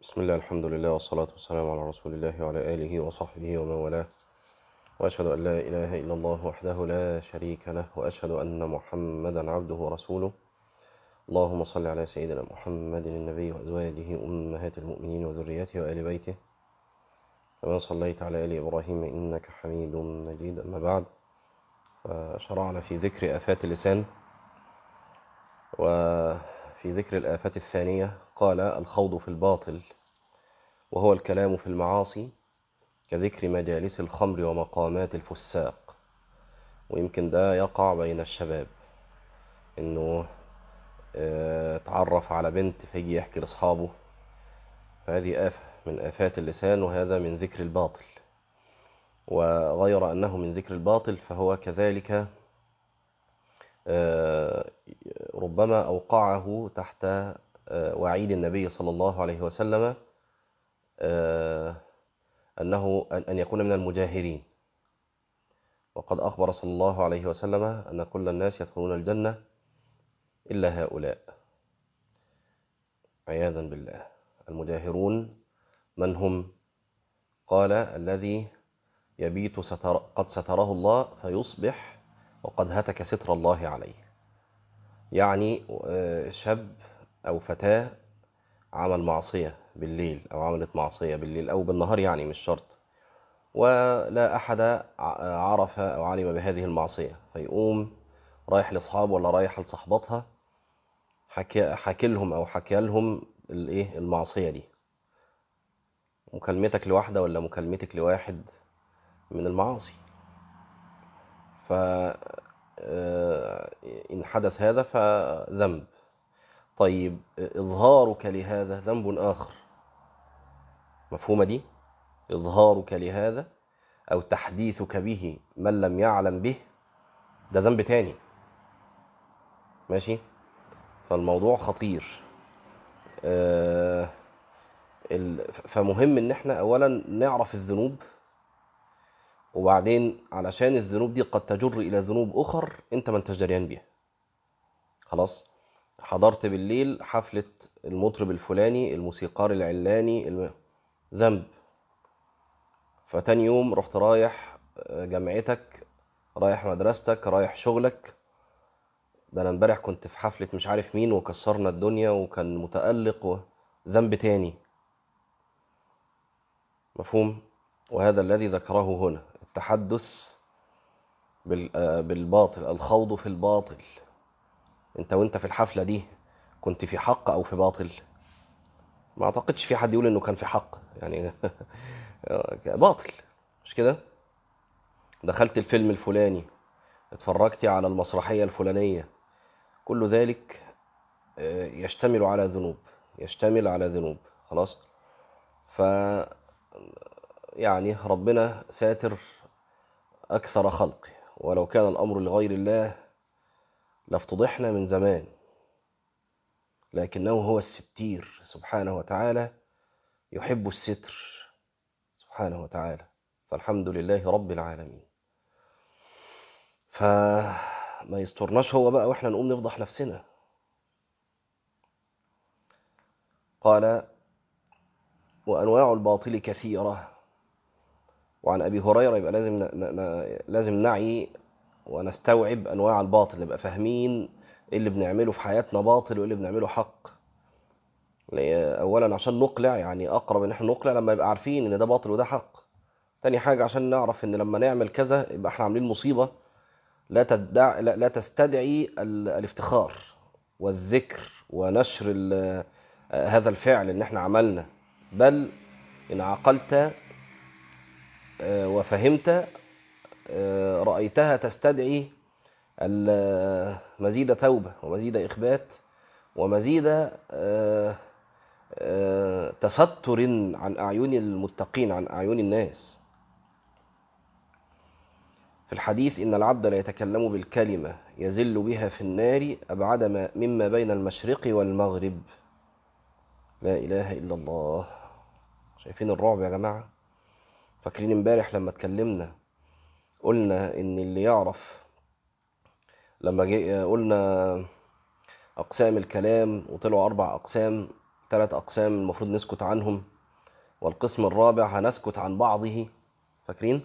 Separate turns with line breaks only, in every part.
بسم الله الحمد لله والصلاة والسلام على رسول الله وعلى آله وصحبه ومن والاه وأشهد أن لا إله إلا الله وحده لا شريك له وأشهد أن محمدا عبده ورسوله اللهم صل على سيدنا محمد النبي وأزواجه أمهات المؤمنين وذريته وآل بيته كما صليت على آل إبراهيم إنك حميد مجيد أما بعد فشرعنا في ذكر آفات اللسان وفي ذكر الآفات الثانية قال الخوض في الباطل وهو الكلام في المعاصي كذكر مجالس الخمر ومقامات الفساق ويمكن ده يقع بين الشباب انه تعرف على بنت فيجي يحكي لاصحابه فهذه آفة من آفات اللسان وهذا من ذكر الباطل وغير أنه من ذكر الباطل فهو كذلك ربما أوقعه تحت وعيد النبي صلى الله عليه وسلم أنه أن يكون من المجاهرين وقد أخبر صلى الله عليه وسلم أن كل الناس يدخلون الجنة إلا هؤلاء عياذا بالله المجاهرون من هم قال الذي يبيت ستر قد ستره الله فيصبح وقد هتك ستر الله عليه يعني شاب أو فتاة عمل معصية بالليل أو عملت معصية بالليل أو بالنهار يعني مش شرط ولا أحد عرف أو علم بهذه المعصية فيقوم رايح لأصحابه ولا رايح لصحباتها حكي, حكي لهم أو حكي لهم الإيه المعصية دي مكالمتك لواحدة ولا مكالمتك لواحد من المعاصي ف إن حدث هذا فذنب طيب إظهارك لهذا ذنب آخر مفهومة دي إظهارك لهذا أو تحديثك به من لم يعلم به ده ذنب تاني ماشي فالموضوع خطير فمهم ان احنا اولا نعرف الذنوب وبعدين علشان الذنوب دي قد تجر الى ذنوب اخر انت ما انتش دريان بيها خلاص حضرت بالليل حفلة المطرب الفلاني الموسيقار العلاني الم... ذنب فتاني يوم رحت رايح جامعتك رايح مدرستك رايح شغلك ده انا امبارح كنت في حفلة مش عارف مين وكسرنا الدنيا وكان متألق و... ذنب تاني مفهوم وهذا الذي ذكره هنا التحدث بال... بالباطل الخوض في الباطل انت وانت في الحفلة دي كنت في حق او في باطل ما اعتقدش في حد يقول انه كان في حق يعني باطل مش كده دخلت الفيلم الفلاني اتفرجتي على المسرحية الفلانية كل ذلك يشتمل على ذنوب يشتمل على ذنوب خلاص ف يعني ربنا ساتر أكثر خلقه ولو كان الأمر لغير الله لافتضحنا من زمان لكنه هو الستير سبحانه وتعالى يحب الستر سبحانه وتعالى فالحمد لله رب العالمين فما يسترناش هو بقى واحنا نقوم نفضح نفسنا قال وأنواع الباطل كثيرة وعن أبي هريرة يبقى لازم ن... ن... لازم نعي ونستوعب أنواع الباطل نبقى فاهمين إيه اللي بنعمله في حياتنا باطل وإيه اللي بنعمله حق أولا عشان نقلع يعني أقرب إن احنا نقلع لما يبقى عارفين إن ده باطل وده حق تاني حاجة عشان نعرف إن لما نعمل كذا يبقى احنا عاملين مصيبة لا تدع... لا... لا تستدعي ال... الافتخار والذكر ونشر ال... هذا الفعل ان احنا عملنا بل ان عقلت وفهمت رأيتها تستدعي مزيد توبة ومزيد إخبات ومزيد تستر عن أعين المتقين عن أعين الناس في الحديث إن العبد لا يتكلم بالكلمة يزل بها في النار أبعد مما بين المشرق والمغرب لا إله إلا الله شايفين الرعب يا جماعة فاكرين امبارح لما اتكلمنا قلنا ان اللي يعرف لما قلنا أقسام الكلام وطلعوا أربع أقسام ثلاث أقسام المفروض نسكت عنهم والقسم الرابع هنسكت عن بعضه فاكرين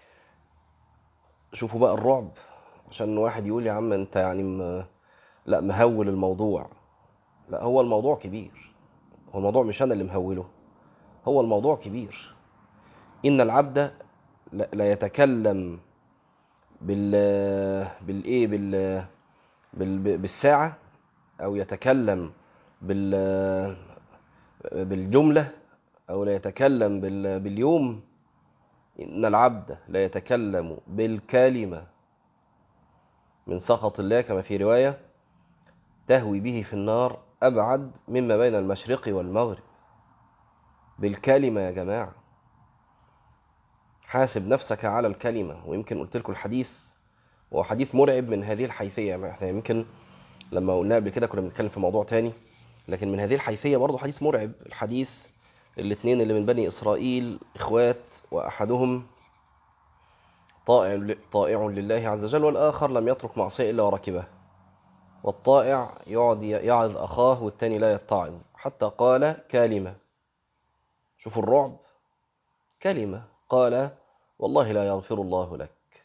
شوفوا بقى الرعب عشان واحد يقول يا عم انت يعني م... لا مهول الموضوع لا هو الموضوع كبير هو الموضوع مش انا اللي مهوله هو الموضوع كبير ان العبد لا لا يتكلم بال بالايه بال بال بالساعه او يتكلم بال بالجمله او لا يتكلم بال باليوم ان العبد لا يتكلم بالكلمه من سخط الله كما في روايه تهوي به في النار ابعد مما بين المشرق والمغرب بالكلمه يا جماعه حاسب نفسك على الكلمة ويمكن قلت لكم الحديث وهو حديث مرعب من هذه الحيثية احنا يمكن لما قلنا قبل كده كنا بنتكلم في موضوع تاني لكن من هذه الحيثية برضه حديث مرعب الحديث الاثنين اللي من بني إسرائيل إخوات وأحدهم طائع طائع لله عز وجل والآخر لم يترك معصية إلا وركبه والطائع يقعد يعظ أخاه والتاني لا يتعظ حتى قال كلمة شوفوا الرعب كلمة قال والله لا يغفر الله لك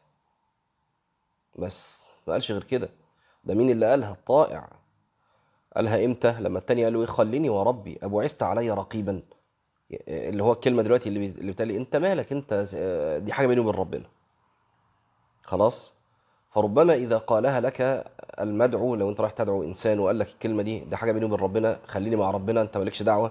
بس ما قالش غير كده ده مين اللي قالها الطائع قالها امتى لما التاني قال له ايه خليني وربي ابو عست علي رقيبا اللي هو الكلمه دلوقتي اللي اللي بتقال انت مالك انت دي حاجه بيني وبين ربنا خلاص فربما اذا قالها لك المدعو لو انت رايح تدعو انسان وقال لك الكلمه دي دي حاجه بيني وبين ربنا خليني مع ربنا انت مالكش دعوه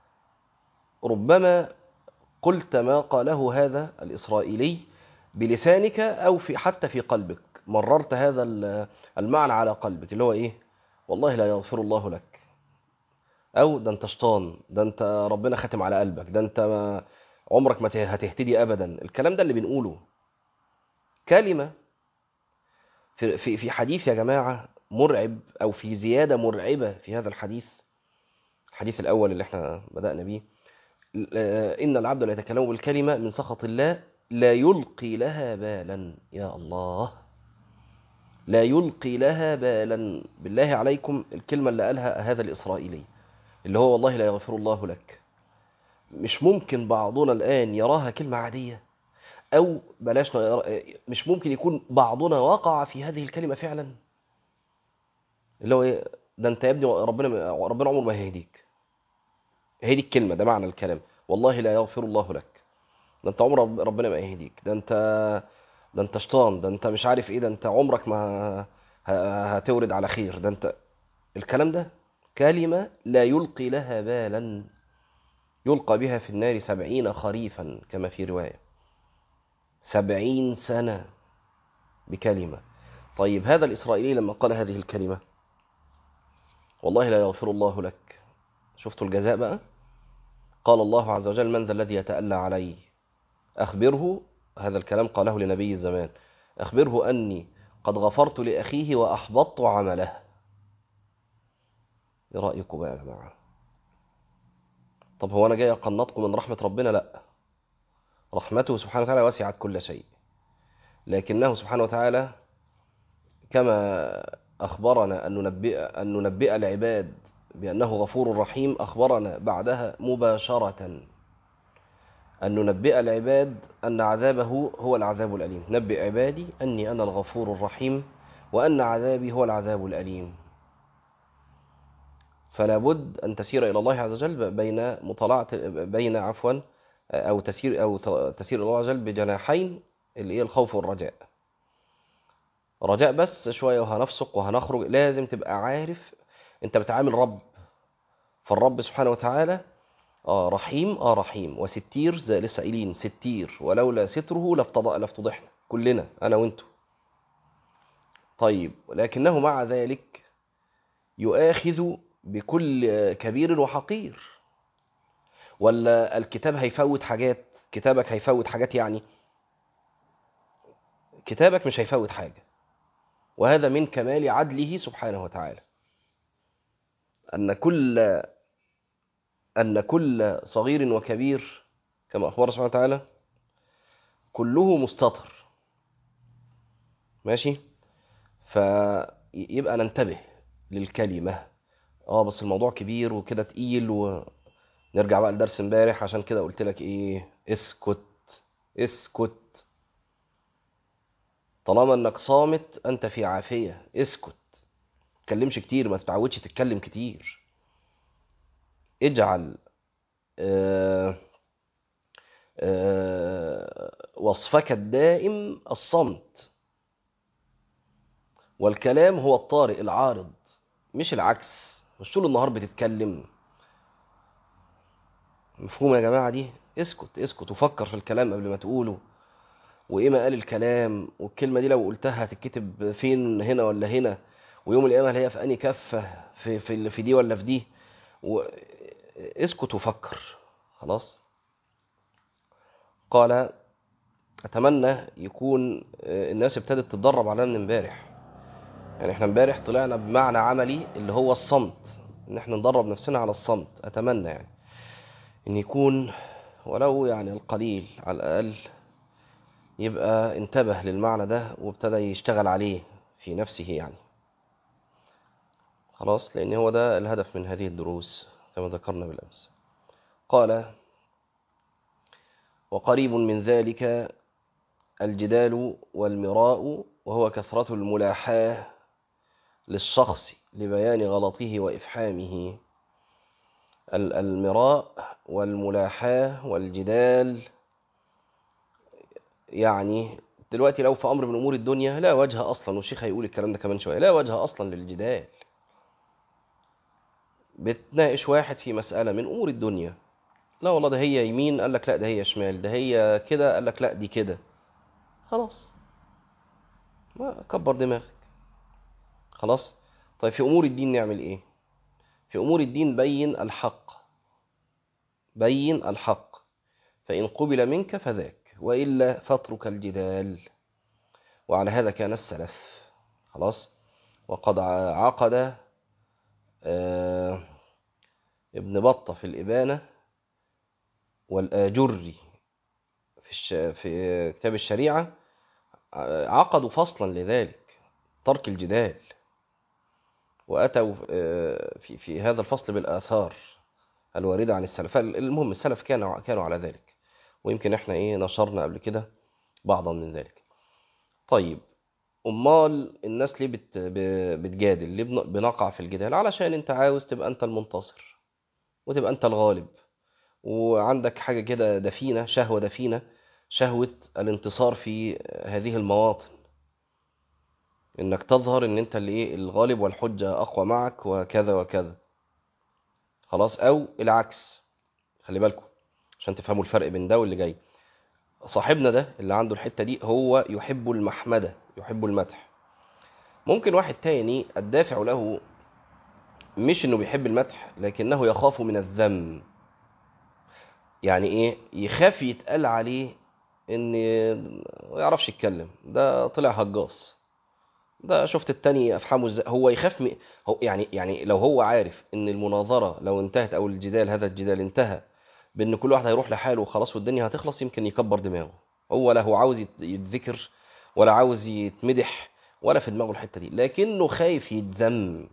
ربما قلت ما قاله هذا الإسرائيلي بلسانك أو في حتى في قلبك مررت هذا المعنى على قلبك اللي هو إيه والله لا يغفر الله لك أو ده أنت شطان ده أنت ربنا ختم على قلبك ده أنت ما عمرك ما هتهتدي أبدا الكلام ده اللي بنقوله كلمة في, في, في حديث يا جماعة مرعب أو في زيادة مرعبة في هذا الحديث الحديث الأول اللي احنا بدأنا بيه إن العبد لا يتكلم بالكلمة من سخط الله لا يلقي لها بالا يا الله لا يلقي لها بالا بالله عليكم الكلمة اللي قالها هذا الإسرائيلي اللي هو والله لا يغفر الله لك مش ممكن بعضنا الآن يراها كلمة عادية أو بلاش مش ممكن يكون بعضنا وقع في هذه الكلمة فعلا اللي هو إيه ده أنت يا ابني ربنا ربنا عمره ما هيهديك هي دي الكلمة ده معنى الكلام والله لا يغفر الله لك ده انت عمر ربنا ما يهديك ده انت ده انت شيطان ده انت مش عارف ايه ده انت عمرك ما هتورد على خير ده انت الكلام ده كلمة لا يلقي لها بالا يلقى بها في النار سبعين خريفا كما في رواية سبعين سنة بكلمة طيب هذا الإسرائيلي لما قال هذه الكلمة والله لا يغفر الله لك شفتوا الجزاء بقى قال الله عز وجل من ذا الذي يتألى علي أخبره هذا الكلام قاله لنبي الزمان أخبره أني قد غفرت لأخيه وأحبطت عمله ايه رأيكم بقى يا جماعة طب هو أنا جاي أقنطكم من رحمة ربنا لا رحمته سبحانه وتعالى وسعت كل شيء لكنه سبحانه وتعالى كما أخبرنا أن ننبئ, أن ننبئ العباد بأنه غفور رحيم أخبرنا بعدها مباشرة أن ننبئ العباد أن عذابه هو العذاب الأليم نبئ عبادي أني أنا الغفور الرحيم وأن عذابي هو العذاب الأليم فلا بد أن تسير إلى الله عز وجل بين مطالعة بين عفوا أو تسير أو تسير إلى الله عز وجل بجناحين اللي هي الخوف والرجاء رجاء بس شوية وهنفسق وهنخرج لازم تبقى عارف انت بتعامل رب فالرب سبحانه وتعالى اه رحيم اه رحيم وستير زي لسه قايلين ستير ولولا ستره لافتضح لافتضحنا كلنا انا وانتو طيب لكنه مع ذلك يؤاخذ بكل كبير وحقير ولا الكتاب هيفوت حاجات كتابك هيفوت حاجات يعني كتابك مش هيفوت حاجة وهذا من كمال عدله سبحانه وتعالى أن كل أن كل صغير وكبير كما أخبر سبحانه وتعالى كله مستطر ماشي فيبقى ننتبه للكلمة اه بس الموضوع كبير وكده تقيل ونرجع بقى لدرس امبارح عشان كده قلت لك ايه اسكت اسكت طالما انك صامت انت في عافية اسكت تتكلمش كتير ما تتعودش تتكلم كتير اجعل آه آه وصفك الدائم الصمت والكلام هو الطارئ العارض مش العكس مش طول النهار بتتكلم مفهوم يا جماعة دي اسكت اسكت وفكر في الكلام قبل ما تقوله وايه ما قال الكلام والكلمة دي لو قلتها هتتكتب فين هنا ولا هنا ويوم القيامة هي في اني كفة في في في دي ولا في دي و... اسكت وفكر خلاص قال اتمنى يكون الناس ابتدت تتدرب على من امبارح يعني احنا امبارح طلعنا بمعنى عملي اللي هو الصمت ان احنا ندرب نفسنا على الصمت اتمنى يعني ان يكون ولو يعني القليل على الاقل يبقى انتبه للمعنى ده وابتدى يشتغل عليه في نفسه يعني خلاص لان هو ده الهدف من هذه الدروس كما ذكرنا بالامس قال وقريب من ذلك الجدال والمراء وهو كثرة الملاحاة للشخص لبيان غلطه وإفحامه المراء والملاحاة والجدال يعني دلوقتي لو في أمر من أمور الدنيا لا وجه أصلا والشيخ هيقول الكلام ده كمان شوية لا وجه أصلا للجدال بتناقش واحد في مسألة من أمور الدنيا لا والله ده هي يمين قال لك لا ده هي شمال ده هي كده قال لك لا دي كده خلاص ما كبر دماغك خلاص طيب في أمور الدين نعمل إيه في أمور الدين بين الحق بين الحق فإن قبل منك فذاك وإلا فاترك الجدال وعلى هذا كان السلف خلاص وقد عقد آه ابن بطة في الإبانة والآجري في, الش... في كتاب الشريعة عقدوا فصلا لذلك ترك الجدال وأتوا في, في هذا الفصل بالآثار الواردة عن السلف المهم السلف كانوا كانوا على ذلك ويمكن احنا ايه نشرنا قبل كده بعضا من ذلك طيب امال الناس ليه بت بتجادل ليه بنقع في الجدال علشان انت عاوز تبقى انت المنتصر وتبقى انت الغالب وعندك حاجة كده دفينة شهوة دفينة شهوة الانتصار في هذه المواطن انك تظهر ان انت اللي ايه الغالب والحجة اقوى معك وكذا وكذا خلاص او العكس خلي بالكم عشان تفهموا الفرق بين ده واللي جاي صاحبنا ده اللي عنده الحتة دي هو يحب المحمدة يحب المدح ممكن واحد تاني الدافع له مش انه بيحب المدح لكنه يخاف من الذم يعني ايه يخاف يتقال عليه ان ما يعرفش يتكلم ده طلع هجاص ده شفت التاني افهمه ازاي هو يخاف م... هو يعني يعني لو هو عارف ان المناظره لو انتهت او الجدال هذا الجدال انتهى بان كل واحد هيروح لحاله وخلاص والدنيا هتخلص يمكن يكبر دماغه هو لا هو عاوز يتذكر ولا عاوز يتمدح ولا في دماغه الحته دي لكنه خايف يتذم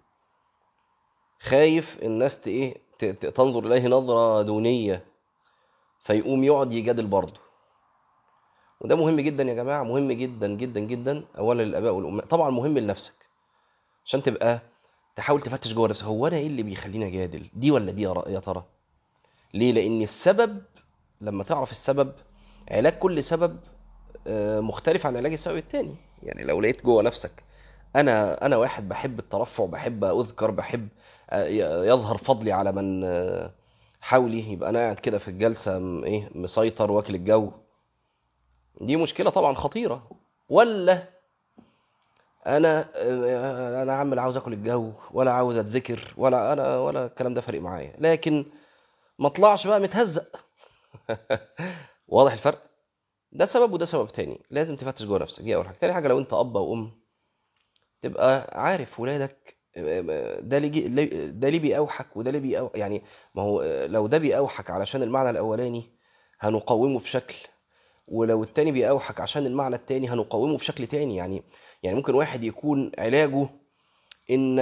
خايف الناس ايه تنظر اليه نظره دونيه فيقوم يقعد يجادل برضه وده مهم جدا يا جماعه مهم جدا جدا جدا اولا للاباء والامهات طبعا مهم لنفسك عشان تبقى تحاول تفتش جوه نفسك هو انا ايه اللي بيخليني اجادل دي ولا دي يا ترى ليه لان السبب لما تعرف السبب علاج كل سبب مختلف عن علاج السبب الثاني يعني لو لقيت جوه نفسك انا انا واحد بحب الترفع بحب اذكر بحب يظهر فضلي على من حولي يبقى انا قاعد كده في الجلسه ايه مسيطر واكل الجو دي مشكله طبعا خطيره ولا انا انا عم لا عاوز اكل الجو ولا عاوز اتذكر ولا انا ولا الكلام ده فارق معايا لكن ما اطلعش بقى متهزق واضح الفرق ده سبب وده سبب تاني لازم تفتش جوه نفسك دي اول حاجه تاني حاجه لو انت اب او ام تبقى عارف ولادك ده ليه ده ليه بيأوحك وده ليه بيأوحك يعني ما هو لو ده بيأوحك علشان المعنى الاولاني هنقومه بشكل ولو التاني بيأوحك عشان المعنى التاني هنقومه بشكل تاني يعني يعني ممكن واحد يكون علاجه انك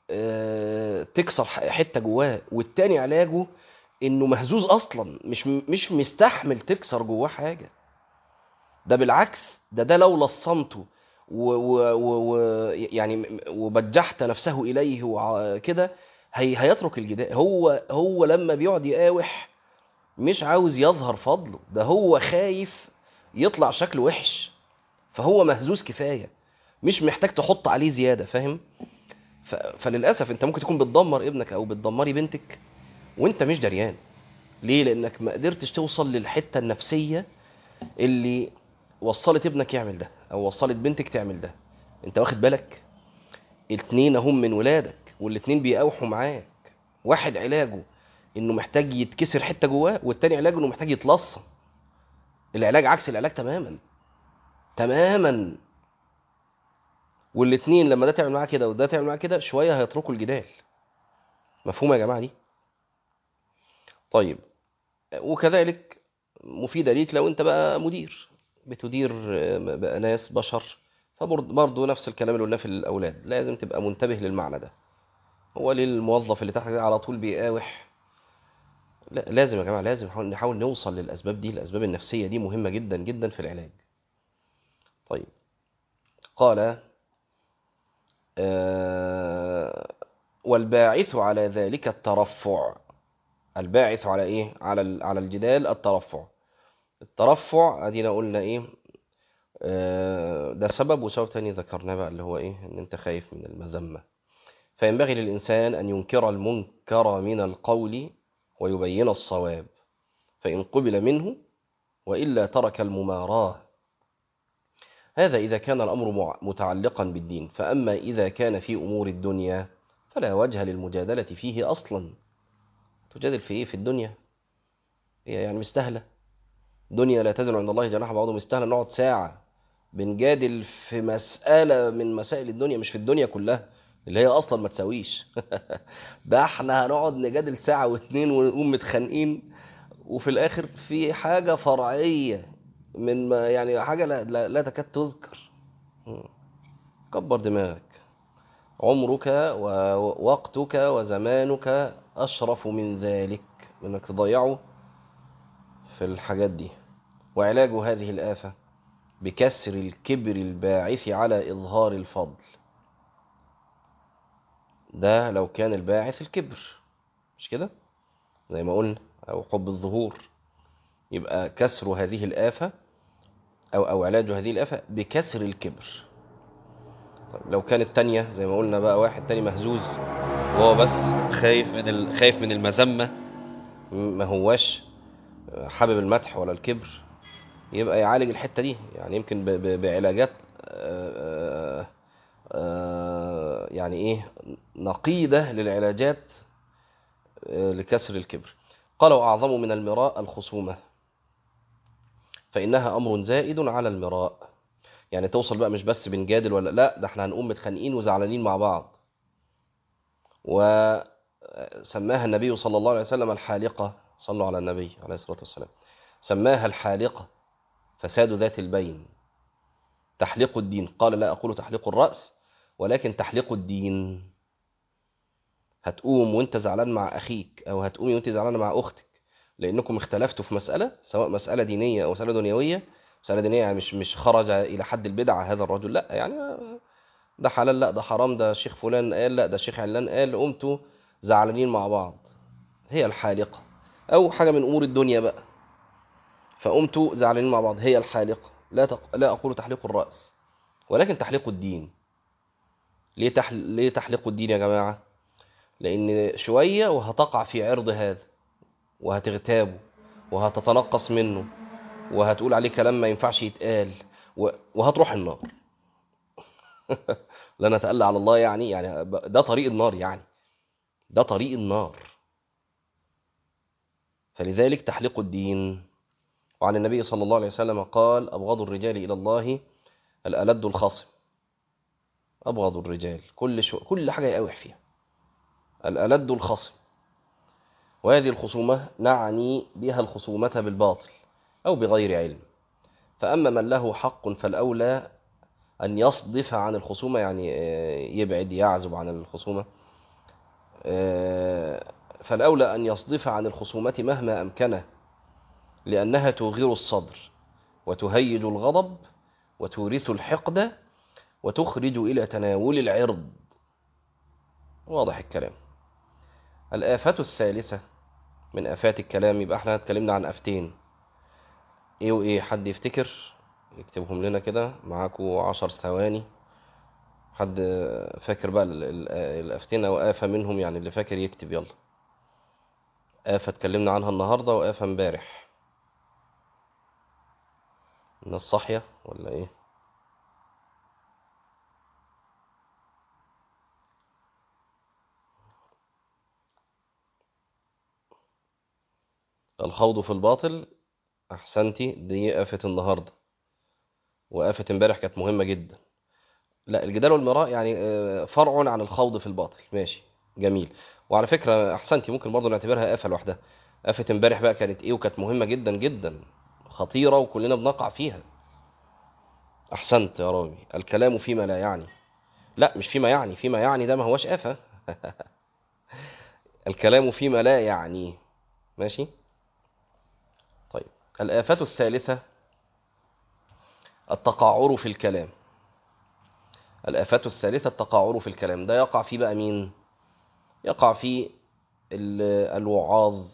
آه، تكسر ح- حته جواه والتاني علاجه انه مهزوز اصلا مش مش مستحمل تكسر جواه حاجه ده بالعكس ده ده لو لصمته و و و و يعني م- وبجحت نفسه اليه وكده هي هيترك الجدال هو هو لما بيقعد يقاوح مش عاوز يظهر فضله ده هو خايف يطلع شكله وحش فهو مهزوز كفايه مش محتاج تحط عليه زياده فاهم ف... فللاسف انت ممكن تكون بتدمر ابنك او بتدمري بنتك وانت مش دريان ليه لانك ما قدرتش توصل للحته النفسيه اللي وصلت ابنك يعمل ده او وصلت بنتك تعمل ده انت واخد بالك اتنين هم من ولادك والاتنين بيقاوحوا معاك واحد علاجه انه محتاج يتكسر حته جواه والتاني علاجه انه محتاج يتلصم العلاج عكس العلاج تماما تماما والاتنين لما ده تعمل معاه كده وده تعمل معاه كده شويه هيتركوا الجدال مفهوم يا جماعه دي طيب وكذلك مفيده ليك لو انت بقى مدير بتدير آه، بقى ناس بشر فبرضه نفس الكلام اللي قلناه في الاولاد لازم تبقى منتبه للمعنى ده هو ليه الموظف اللي تحت على طول بيقاوح لا لازم يا جماعه لازم نحاول نحاول نوصل للاسباب دي الاسباب النفسيه دي مهمه جدا جدا في العلاج طيب قال آه، والباعث على ذلك الترفع الباعث على ايه على ال- على الجدال الترفع الترفع ادينا قلنا ايه آه، ده سبب وسبب تاني ذكرناه بقى اللي هو ايه ان انت خايف من المذمه فينبغي للانسان ان ينكر المنكر من القول ويبين الصواب فان قبل منه والا ترك المماراه هذا إذا كان الأمر مع- متعلقا بالدين فأما إذا كان في أمور الدنيا فلا وجه للمجادلة فيه أصلا تجادل في إيه في الدنيا هي يعني مستاهلة دنيا لا تزن عند الله جناح بعوضه مستاهلة نقعد ساعة بنجادل في مسألة من مسائل الدنيا مش في الدنيا كلها اللي هي أصلا ما تساويش ده احنا هنقعد نجادل ساعة واتنين ونقوم متخانقين وفي الآخر في حاجة فرعية من ما يعني حاجة لا, لا, لا تكاد تذكر مم. كبر دماغك عمرك ووقتك وزمانك أشرف من ذلك إنك تضيعه في الحاجات دي وعلاج هذه الآفة بكسر الكبر الباعث على إظهار الفضل ده لو كان الباعث الكبر مش كده زي ما قلنا أو حب الظهور يبقى كسر هذه الآفة أو أو علاج هذه الآفة بكسر الكبر طيب لو كانت تانية زي ما قلنا بقى واحد تاني مهزوز وهو بس خايف من ال... خايف من المذمة ما هواش حابب المدح ولا الكبر يبقى يعالج الحتة دي يعني يمكن ب... ب... بعلاجات آه، آه، يعني ايه نقيضة للعلاجات آه، لكسر الكبر قال وأعظم من المراء الخصومة فإنها أمر زائد على المراء يعني توصل بقى مش بس بنجادل ولا لا ده احنا هنقوم متخانقين وزعلانين مع بعض وسماها النبي صلى الله عليه وسلم الحالقة صلوا على النبي عليه الصلاة والسلام سماها الحالقة فساد ذات البين تحليق الدين قال لا أقول تحليق الرأس ولكن تحليق الدين هتقوم وانت زعلان مع أخيك أو هتقومي وانت زعلانة مع أختك لأنكم اختلفتوا في مسألة سواء مسألة دينية أو مسألة دنيوية مسألة دينية يعني مش مش خرج إلى حد البدعة هذا الرجل لا يعني ده حلال لا ده حرام ده شيخ فلان قال لا ده شيخ علان قال قمتوا زعلانين مع بعض هي الحالقة أو حاجة من أمور الدنيا بقى فقمتوا زعلانين مع بعض هي الحالقة لا تق... لا أقول تحليق الرأس ولكن تحليق الدين ليه تحل... ليه تحليق الدين يا جماعة لأن شوية وهتقع في عرض هذا وهتغتابه وهتتنقص منه وهتقول عليه كلام ما ينفعش يتقال و... وهتروح النار لا نتألى على الله يعني يعني ده طريق النار يعني ده طريق النار فلذلك تحليق الدين وعن النبي صلى الله عليه وسلم قال أبغض الرجال إلى الله الألد الخصم أبغض الرجال كل شو كل حاجة يقاوح فيها الألد الخصم وهذه الخصومة نعني بها الخصومة بالباطل أو بغير علم فأما من له حق فالأولى أن يصدف عن الخصومة يعني يبعد يعزب عن الخصومة آه، فالأولى أن يصدف عن الخصومة مهما أمكنه لأنها توغر الصدر وتهيج الغضب وتورث الحقد وتخرج إلى تناول العرض واضح الكلام الآفة الثالثة من آفات الكلام يبقى احنا اتكلمنا عن آفتين ايه وايه حد يفتكر يكتبهم لنا كده معاكوا عشر ثواني حد فاكر بقى ال- ال- الآفتين أو آفة منهم يعني اللي فاكر يكتب يلا آفة اتكلمنا عنها النهاردة وآفة امبارح الناس صاحية ولا ايه الخوض في الباطل احسنتي دي آفة النهاردة وآفة امبارح كانت مهمة جدا لا الجدال والمراء يعني آه، فرع عن الخوض في الباطل ماشي جميل وعلى فكرة احسنتي ممكن برضه نعتبرها آفة لوحدها آفة امبارح بقى كانت ايه وكانت مهمة جدا جدا خطيرة وكلنا بنقع فيها احسنت يا رامي الكلام فيما لا يعني لا مش فيما يعني فيما يعني ده ما هوش آفة الكلام فيما لا يعني ماشي طيب الآفة الثالثة التقعر في الكلام الآفة الثالثة التقعر في الكلام ده يقع فيه بقى مين يقع فيه ال- الوعاظ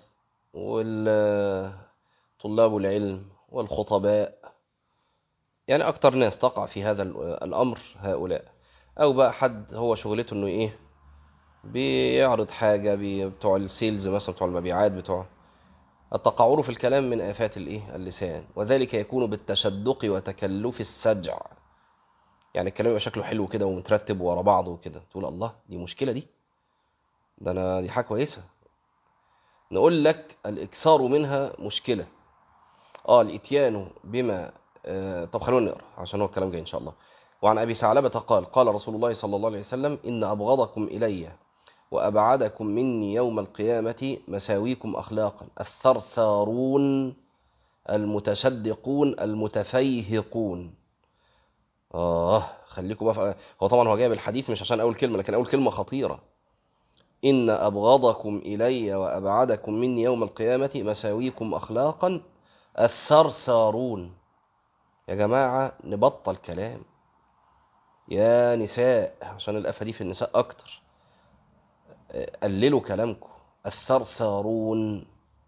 وطلاب العلم والخطباء يعني أكتر ناس تقع في هذا ال- الأمر هؤلاء أو بقى حد هو شغلته إنه إيه بيعرض حاجة بي- بتوع السيلز مثلا بتوع المبيعات بتوع التقعر في الكلام من آفات الإيه اللسان وذلك يكون بالتشدق وتكلف السجع يعني الكلام يبقى شكله حلو كده ومترتب ورا بعضه وكده تقول الله دي مشكلة دي ده أنا دي حاجة كويسة نقول لك الإكثار منها مشكلة اه الإتيان بما آه طب خلونا نقرأ عشان هو الكلام جاي إن شاء الله وعن أبي ثعلبة قال قال رسول الله صلى الله عليه وسلم إن أبغضكم إلي وأبعدكم مني يوم القيامة مساويكم أخلاقا الثرثارون المتشدقون المتفيهقون آه خليكم بقى في- هو طبعا هو جايب الحديث مش عشان أول كلمة لكن أول كلمة خطيرة إن أبغضكم إلي وأبعدكم مني يوم القيامة مساويكم أخلاقا الثرثارون يا جماعة نبطل كلام يا نساء عشان الآفة دي في النساء أكتر قللوا كلامكم الثرثارون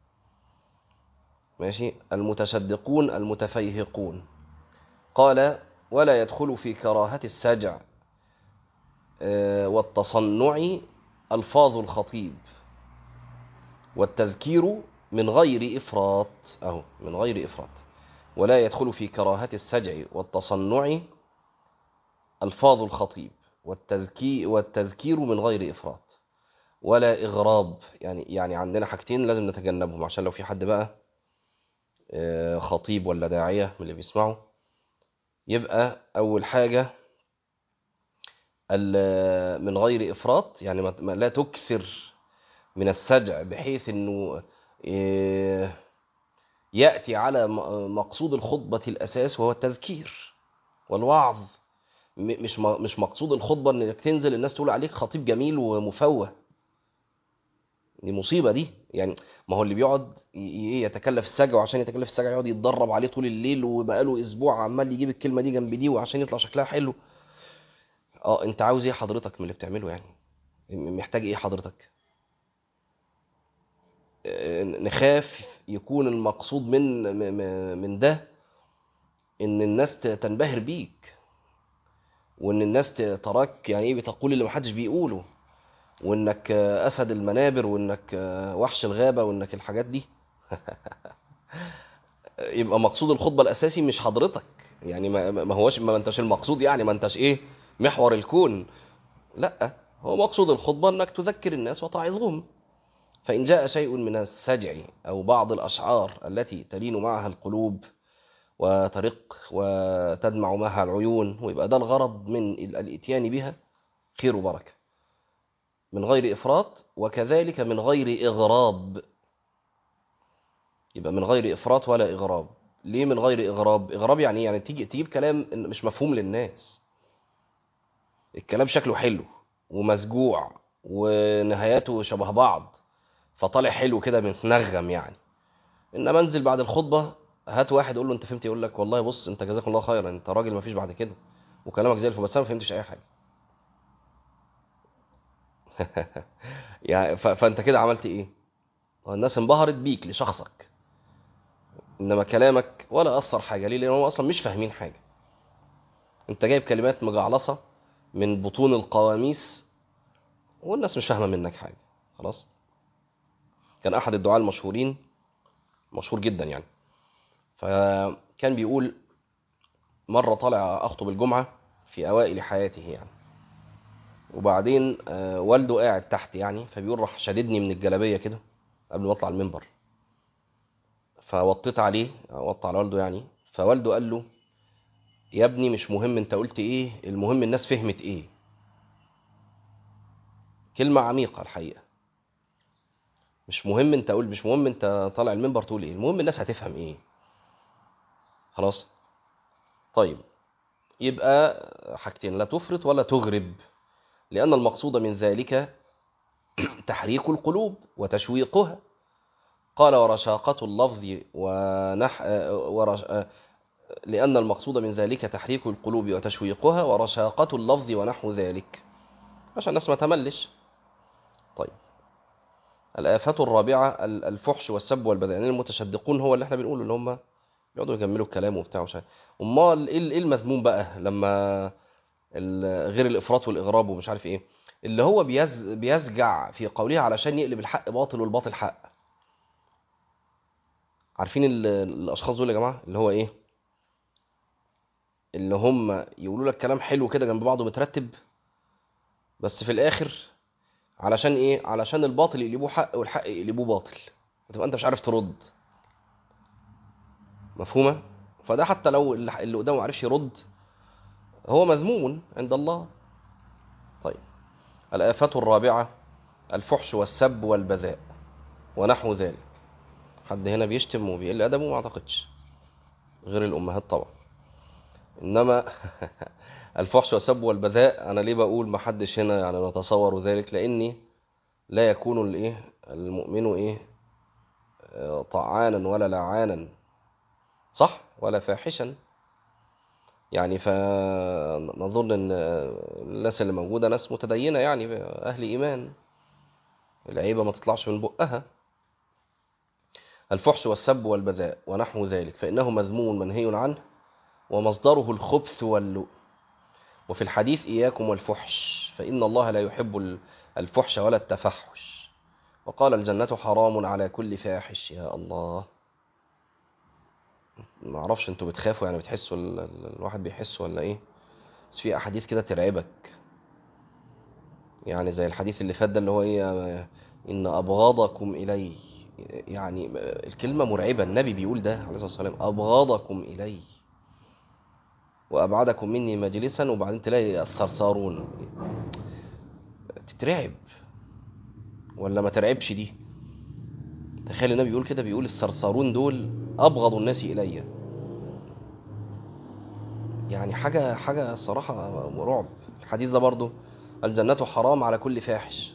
ماشي المتشدقون المتفيهقون قال ولا يدخل في كراهة السجع آه، والتصنع ألفاظ الخطيب والتذكير من غير إفراط أهو من غير إفراط ولا يدخل في كراهة السجع والتصنع ألفاظ الخطيب والتذكي والتذكير من غير إفراط ولا إغراب يعني يعني عندنا حاجتين لازم نتجنبهم عشان لو في حد بقى آه، خطيب ولا داعية من اللي بيسمعوا يبقى أول حاجة ال- من غير إفراط يعني ما- ما- لا تكثر من السجع بحيث أنه آه، يأتي على م- مقصود الخطبة الأساس وهو التذكير والوعظ م- مش م- مش مقصود الخطبة انك تنزل الناس تقول عليك خطيب جميل ومفوه دي مصيبة دي يعني ما هو اللي بيقعد ي- ي- يتكلف السجع وعشان يتكلف السجع يقعد يتدرب عليه طول الليل وبقاله اسبوع عمال يجيب الكلمة دي جنب دي وعشان يطلع شكلها حلو اه انت عاوز ايه حضرتك من اللي بتعمله يعني م- محتاج ايه حضرتك آه، نخاف يكون المقصود من م- م- من ده ان الناس ت- تنبهر بيك وان الناس ت- تراك يعني ايه بتقول اللي محدش بيقوله وانك آه، اسد المنابر وانك آه، وحش الغابة وانك الحاجات دي يبقى مقصود الخطبة الاساسي مش حضرتك يعني ما ما هوش ما انتش المقصود يعني ما انتش ايه محور الكون لا هو مقصود الخطبة انك تذكر الناس وتعظهم فإن جاء شيء من السجع أو بعض الأشعار التي تلين معها القلوب وترق وتدمع معها العيون ويبقى ده الغرض من ال- الإتيان بها خير وبركة من غير إفراط وكذلك من غير إغراب يبقى من غير إفراط ولا إغراب ليه من غير إغراب إغراب يعني إيه؟ يعني تيجي تجيب كلام مش مفهوم للناس الكلام شكله حلو ومسجوع ونهاياته شبه بعض فطالع حلو كده متنغم يعني انما انزل بعد الخطبه هات واحد قول له انت فهمت يقول لك والله بص انت جزاك الله خيرا انت راجل ما فيش بعد كده وكلامك زي الفل بس انا ما فهمتش اي حاجه يعني ف... فانت كده عملت ايه الناس انبهرت بيك لشخصك انما كلامك ولا اثر حاجه ليه لان هم اصلا مش فاهمين حاجه انت جايب كلمات مجعلصه من بطون القواميس والناس مش فاهمه منك حاجه خلاص كان احد الدعاة المشهورين مشهور جدا يعني فكان بيقول مره طالع اخطب الجمعه في اوائل حياته يعني وبعدين آه، والده قاعد تحت يعني فبيقول راح شددني من الجلابيه كده قبل ما اطلع المنبر فوطيت عليه وطى على والده يعني فوالده قال له يا ابني مش مهم انت قلت ايه المهم الناس فهمت ايه كلمة عميقة الحقيقة مش مهم انت قول مش مهم انت طالع المنبر تقول ايه المهم الناس هتفهم ايه خلاص طيب يبقى حاجتين لا تفرط ولا تغرب لأن المقصود من ذلك تحريك القلوب وتشويقها قال ورشاقة اللفظ ونح ورش... لأن المقصود من ذلك تحريك القلوب وتشويقها ورشاقة اللفظ ونحو ذلك عشان الناس ما تملش طيب الآفات الرابعة الفحش والسب والبذاء يعني المتشدقون هو اللي احنا بنقوله اللي هم بيقعدوا يجملوا الكلام وبتاع وش امال ايه المذموم بقى لما غير الافراط والاغراب ومش عارف ايه اللي هو بيز بيزجع في قوله علشان يقلب الحق باطل والباطل حق عارفين الاشخاص دول يا جماعه اللي هو ايه اللي هم يقولوا لك كلام حلو كده جنب بعضه مترتب بس في الاخر علشان ايه علشان الباطل يقلبوه حق والحق يقلبوه باطل هتبقى انت مش عارف ترد مفهومه فده حتى لو اللي قدامه ما عرفش يرد هو مذموم عند الله طيب الآفات الرابعة الفحش والسب والبذاء ونحو ذلك حد هنا بيشتم وبيقل أدبه ما أعتقدش غير الأمهات طبعا إنما الفحش والسب والبذاء أنا ليه بقول ما حدش هنا يعني نتصور ذلك لأني لا يكون الإيه المؤمن إيه طعانا ولا لعانا صح ولا فاحشا يعني فنظن ان الناس اللي موجوده ناس متدينه يعني اهل ايمان العيبه ما تطلعش من بقها الفحش والسب والبذاء ونحو ذلك فانه مذموم منهي عنه ومصدره الخبث واللؤم وفي الحديث اياكم والفحش فان الله لا يحب الفحش ولا التفحش وقال الجنه حرام على كل فاحش يا الله ما اعرفش انتوا بتخافوا يعني بتحسوا ال... ال... الواحد بيحس ولا ايه بس في احاديث كده ترعبك يعني زي الحديث اللي فات ده اللي هو ايه ان ابغضكم الي يعني الكلمه مرعبه النبي بيقول ده عليه الصلاه والسلام ابغضكم الي وابعدكم مني مجلسا وبعدين تلاقي الثرثارون تترعب ولا ما ترعبش دي تخيل النبي بيقول كده بيقول الثرثارون دول ابغض الناس الي يعني حاجه حاجه صراحه رعب الحديث ده برضه الجنه حرام على كل فاحش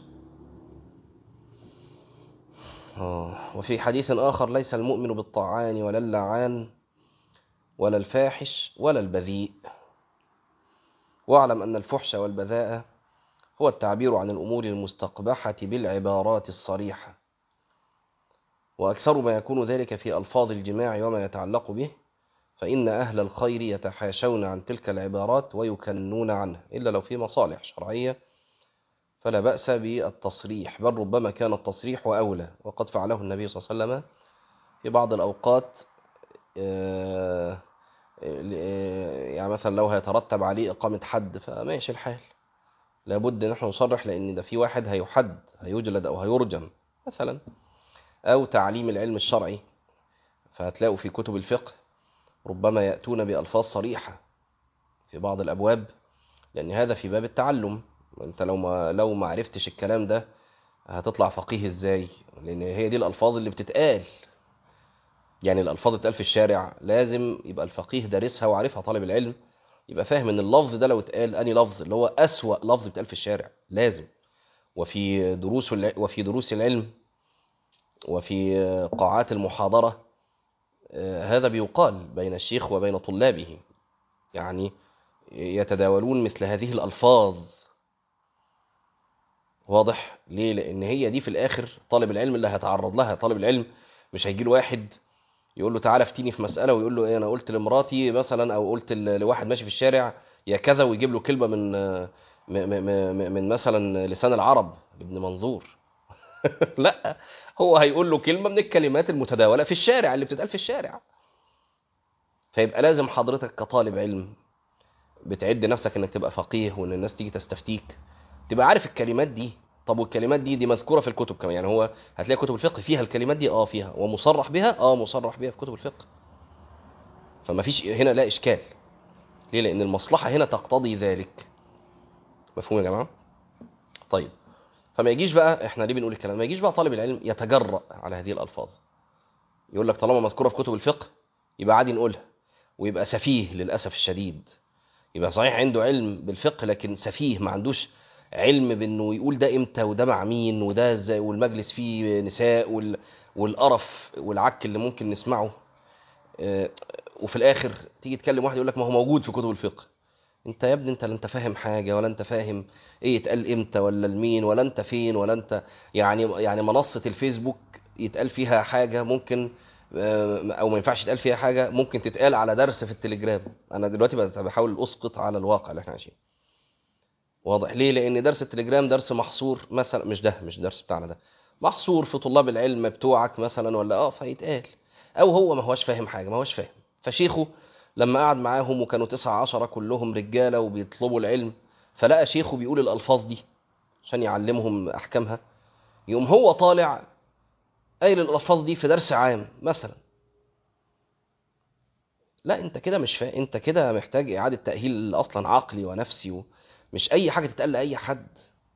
آه. وفي حديث آخر ليس المؤمن بالطعان ولا اللعان ولا الفاحش ولا البذيء واعلم أن الفحش والبذاء هو التعبير عن الأمور المستقبحة بالعبارات الصريحة وأكثر ما يكون ذلك في ألفاظ الجماع وما يتعلق به فإن أهل الخير يتحاشون عن تلك العبارات ويكنون عنها إلا لو في مصالح شرعية فلا بأس بالتصريح بل ربما كان التصريح أولى وقد فعله النبي صلى الله عليه وسلم في بعض الأوقات يعني مثلا لو هيترتب عليه إقامة حد فماشي الحال لابد ان احنا نصرح لان ده في واحد هيحد هيجلد او هيرجم مثلا او تعليم العلم الشرعي فهتلاقوا في كتب الفقه ربما ياتون بالفاظ صريحه في بعض الابواب لان هذا في باب التعلم انت لو ما لو ما عرفتش الكلام ده هتطلع فقيه ازاي لان هي دي الالفاظ اللي بتتقال يعني الالفاظ اللي بتتقال في الشارع لازم يبقى الفقيه دارسها وعارفها طالب العلم يبقى فاهم ان اللفظ ده لو اتقال اني لفظ اللي هو اسوا لفظ بيتقال في الشارع لازم وفي دروس الع- وفي دروس العلم وفي قاعات المحاضرة آه، هذا بيقال بين الشيخ وبين طلابه يعني يتداولون مثل هذه الألفاظ واضح ليه لأن هي دي في الآخر طالب العلم اللي هيتعرض لها طالب العلم مش هيجي له واحد يقول له تعالى افتيني في مسألة ويقول له ايه انا قلت لمراتي مثلا او قلت ل- لواحد ماشي في الشارع يا كذا ويجيب له كلمة من م- م- م- من مثلا لسان العرب ابن منظور لا هو هيقول له كلمة من الكلمات المتداولة في الشارع اللي بتتقال في الشارع فيبقى لازم حضرتك كطالب علم بتعد نفسك انك تبقى فقيه وان الناس تيجي تستفتيك تبقى عارف الكلمات دي طب والكلمات دي دي مذكوره في الكتب كمان يعني هو هتلاقي كتب الفقه فيها الكلمات دي اه فيها ومصرح بها اه مصرح بها في كتب الفقه فما فيش هنا لا اشكال ليه لان المصلحه هنا تقتضي ذلك مفهوم يا جماعه طيب فما يجيش بقى احنا ليه بنقول الكلام ما يجيش بقى طالب العلم يتجرأ على هذه الالفاظ يقول لك طالما مذكوره في كتب الفقه يبقى عادي نقولها ويبقى سفيه للاسف الشديد يبقى صحيح عنده علم بالفقه لكن سفيه ما عندوش علم بانه يقول ده امتى وده مع مين وده ازاي والمجلس فيه نساء وال... والقرف والعك اللي ممكن نسمعه آه، وفي الاخر تيجي تكلم واحد يقول لك ما هو موجود في كتب الفقه انت يا ابني انت لا انت فاهم حاجه ولا انت فاهم ايه يتقال امتى ولا لمين ولا انت فين ولا انت يعني يعني منصه الفيسبوك يتقال فيها حاجه ممكن آه، او ما ينفعش يتقال فيها حاجه ممكن تتقال على درس في التليجرام انا دلوقتي بقى بحاول اسقط على الواقع اللي احنا عايشين واضح ليه لان درس التليجرام درس محصور مثلا مش ده مش الدرس بتاعنا ده محصور في طلاب العلم بتوعك مثلا ولا اه فيتقال او هو ما هوش فاهم حاجه ما هوش فاهم فشيخه لما قعد معاهم وكانوا تسعة عشرة كلهم رجاله وبيطلبوا العلم فلقى شيخه بيقول الالفاظ دي عشان يعلمهم احكامها يقوم هو طالع قايل الالفاظ دي في درس عام مثلا لا انت كده مش فاهم انت كده محتاج اعاده تاهيل اصلا عقلي ونفسي و... مش اي حاجه تتقال لاي حد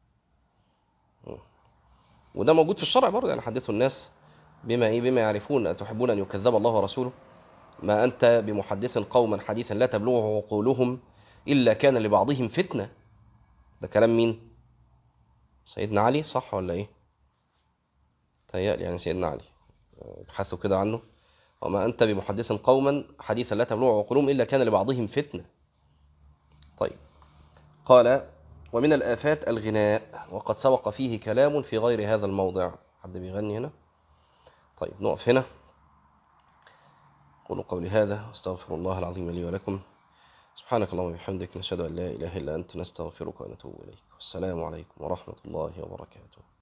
وده موجود في الشرع برضه يعني حدثوا الناس بما ايه بما يعرفون أتحبون ان يكذب الله ورسوله ما انت بمحدث قوما حديثا لا تبلغه عقولهم الا كان لبعضهم فتنه ده كلام مين سيدنا علي صح ولا ايه تهيألي يعني سيدنا علي ابحثوا كده عنه وما انت بمحدث قوما حديثا لا تبلغه عقولهم الا كان لبعضهم فتنه طيب قال ومن الآفات الغناء وقد سبق فيه كلام في غير هذا الموضع حد بيغني هنا طيب نقف هنا قولوا قولي هذا استغفر الله العظيم لي ولكم سبحانك اللهم وبحمدك نشهد أن لا إله إلا أنت نستغفرك ونتوب إليك والسلام عليكم ورحمة الله وبركاته